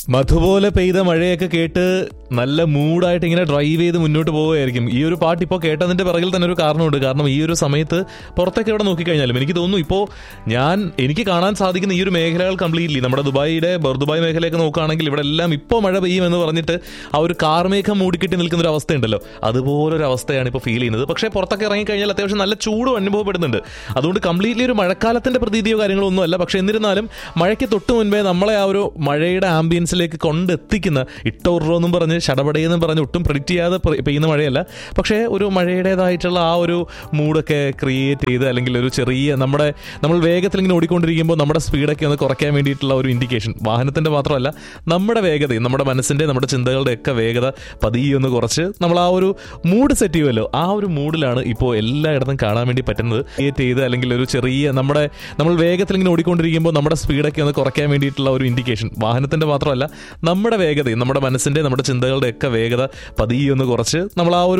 മധുപോലെ പെയ്ത മഴയൊക്കെ കേട്ട് നല്ല മൂഡായിട്ട് ഇങ്ങനെ ഡ്രൈവ് ചെയ്ത് മുന്നോട്ട് പോവുകയായിരിക്കും ഈ ഒരു പാട്ട് ഇപ്പോൾ കേട്ടതിന്റെ പിറകിൽ തന്നെ ഒരു കാരണമുണ്ട് കാരണം ഈ ഒരു സമയത്ത് പുറത്തേക്ക് എവിടെ നോക്കിക്കഴിഞ്ഞാലും എനിക്ക് തോന്നുന്നു ഇപ്പോൾ ഞാൻ എനിക്ക് കാണാൻ സാധിക്കുന്ന ഈ ഒരു മേഖലകൾ കംപ്ലീറ്റ്ലി നമ്മുടെ ദുബായിയുടെ ദുബായ് മേഖലയൊക്കെ നോക്കുകയാണെങ്കിൽ ഇവിടെ എല്ലാം ഇപ്പോൾ മഴ പെയ്യുമെന്ന് പറഞ്ഞിട്ട് ആ ഒരു കാർമേഘം മൂടിക്കെട്ടി നിൽക്കുന്ന ഒരു അവസ്ഥയുണ്ടല്ലോ അതുപോലൊരു അവസ്ഥയാണ് ഇപ്പോൾ ഫീൽ ചെയ്യുന്നത് പക്ഷേ പുറത്തൊക്കെ ഇറങ്ങിക്കഴിഞ്ഞാൽ അത്യാവശ്യം നല്ല ചൂടും അനുഭവപ്പെടുന്നുണ്ട് അതുകൊണ്ട് കംപ്ലീറ്റ്ലി ഒരു മഴക്കാലത്തിന്റെ പ്രതീതിയോ കാര്യങ്ങളോ ഒന്നും അല്ല പക്ഷേ എന്നിരുന്നാലും മഴയ്ക്ക് തൊട്ട് മുൻപേ നമ്മളെ ആ ഒരു മഴയുടെ ആംബിയൻസിലേക്ക് കൊണ്ടെത്തിക്കുന്ന ഇട്ടോറോ എന്നും പറഞ്ഞ് ഷടപടയെന്നും പറഞ്ഞ് ഒട്ടും പ്രിഡിക്റ്റ് ചെയ്യാതെ പെയ്- പെയ്യുന്ന മഴയല്ല പക്ഷേ ഒരു മഴയുടേതായിട്ടുള്ള ആ ഒരു മൂഡൊക്കെ ക്രിയേറ്റ് ചെയ്ത് അല്ലെങ്കിൽ ഒരു ചെറിയ നമ്മുടെ നമ്മൾ വേഗത്തിൽ ഇങ്ങനെ ഓടിക്കൊണ്ടിരിക്കുമ്പോൾ നമ്മുടെ സ്പീഡൊക്കെ ഒന്ന് കുറയ്ക്കാൻ വേണ്ടിയിട്ടുള്ള ഒരു ഇൻഡിക്കേഷൻ വാഹനത്തിന്റെ മാത്രമല്ല നമ്മുടെ വേഗതയും നമ്മുടെ മനസ്സിന്റെ നമ്മുടെ ചിന്തകളുടെ ഒക്കെ വേഗത പതിയെ ഒന്ന് കുറച്ച് നമ്മൾ ആ ഒരു മൂഡ് സെറ്റ് ചെയ്യുമല്ലോ ആ ഒരു മൂഡിലാണ് ഇപ്പോൾ എല്ലായിടത്തും കാണാൻ വേണ്ടി പറ്റുന്നത് ക്രിയേറ്റ് ചെയ്ത് അല്ലെങ്കിൽ ഒരു ചെറിയ നമ്മുടെ നമ്മൾ വേഗത്തിൽ ഇങ്ങനെ ഓടിക്കൊണ്ടിരിക്കുമ്പോൾ നമ്മുടെ സ്പീഡൊക്കെ ഒന്ന് കുറയ്ക്കാൻ വേണ്ടിയിട്ടുള്ള ഒരു ഇൻഡിക്കേഷൻ വാഹനത്തിന്റെ മാത്രമല്ല നമ്മുടെ വേഗതയും നമ്മുടെ മനസ്സിന്റെ നമ്മുടെ ചിന്തകളുടെ ഒക്കെ വേഗത പതിയെ ഒന്ന് കുറച്ച് നമ്മൾ ആ ഒരു